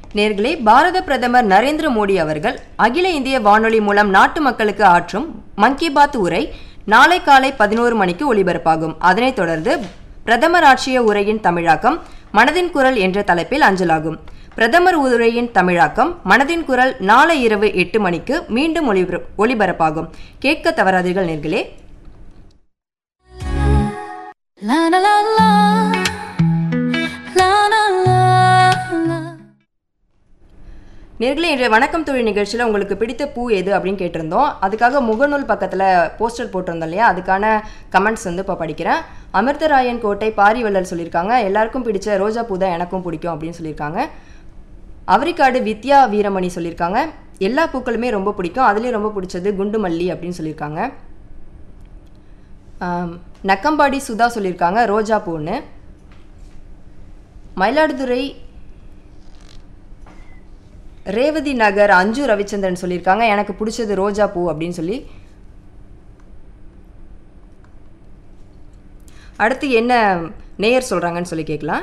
நேர்களே பாரத பிரதமர் நரேந்திர மோடி அவர்கள் அகில இந்திய வானொலி மூலம் நாட்டு மக்களுக்கு ஆற்றும் மன் கி பாத் உரை நாளை காலை பதினோரு மணிக்கு ஒலிபரப்பாகும் அதனைத் தொடர்ந்து பிரதமர் ஆற்றிய உரையின் தமிழாக்கம் மனதின் குரல் என்ற தலைப்பில் அஞ்சலாகும் பிரதமர் உரையின் தமிழாக்கம் மனதின் குரல் நாளை இரவு எட்டு மணிக்கு மீண்டும் ஒளிபர ஒலிபரப்பாகும் கேட்க தவறாதீர்கள் நேர்களே La la la la La la la la நேர்களே இன்றைய வணக்கம் தொழில் நிகழ்ச்சியில் உங்களுக்கு பிடித்த பூ எது அப்படின்னு கேட்டிருந்தோம் அதுக்காக முகநூல் பக்கத்தில் போஸ்டர் போட்டிருந்தோம் இல்லையா அதுக்கான கமெண்ட்ஸ் வந்து இப்போ படிக்கிறேன் அமிர்தராயன் கோட்டை பாரிவள்ளல் சொல்லியிருக்காங்க எல்லாருக்கும் பிடிச்ச ரோஜா பூ தான் எனக்கும் பிடிக்கும் அப்படின்னு சொல்லியிருக்காங்க அவரிக்காடு வித்யா வீரமணி சொல்லியிருக்காங்க எல்லா பூக்களுமே ரொம்ப பிடிக்கும் அதுலேயும் ரொம்ப பிடிச்சது குண்டு மல்லி அப்படின்னு சொல்லியிருக்காங்க ஆம், நக்கம்பாடி சுதா சொல்லியிருக்காங்க ரோஜா பூன்னு மயிலாடுதுறை ரேவதி நகர் அஞ்சு ரவிச்சந்திரன் சொல்லியிருக்காங்க எனக்கு பிடிச்சது ரோஜா பூ அப்படின்னு சொல்லி அடுத்து என்ன நேயர் சொல்கிறாங்கன்னு சொல்லி கேட்கலாம்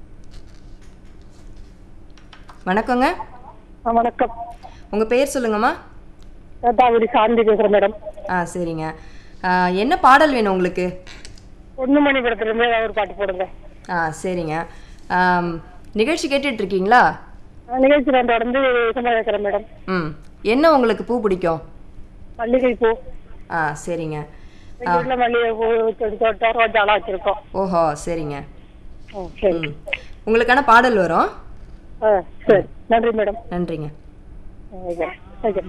வணக்கங்க ஆ, வணக்கம் உங்கள் பேர் சொல்லுங்கம்மா தாவரி சாந்தி பேசுறேன் மேடம் ஆ சரிங்க ஆ, என்ன பாடல் வேணும் உங்களுக்கு ஒண்ணு மணி படத்துல இருந்து ஏதாவது ஒரு பாட்டு போடுங்க ஆ சரிங்க ஆம், நிகழ்ச்சி கேட்டுட்டு இருக்கீங்களா ஆ, நிகழ்ச்சி நான் தொடர்ந்து சும்மா கேட்கறேன் மேடம் ம் என்ன உங்களுக்கு பூ பிடிக்கும் மல்லிகை பூ ஆ சரிங்க எங்க வீட்டுல மல்லிகை பூ செடி தோட்டம் ரோஜாலாம் வச்சிருக்கோம் ஓஹோ சரிங்க ம், சரி ம் உங்களுக்கான பாடல் வரும் ஆ சரி நன்றி மேடம் நன்றிங்க வைக்கிறேன் வைக்கிறேன்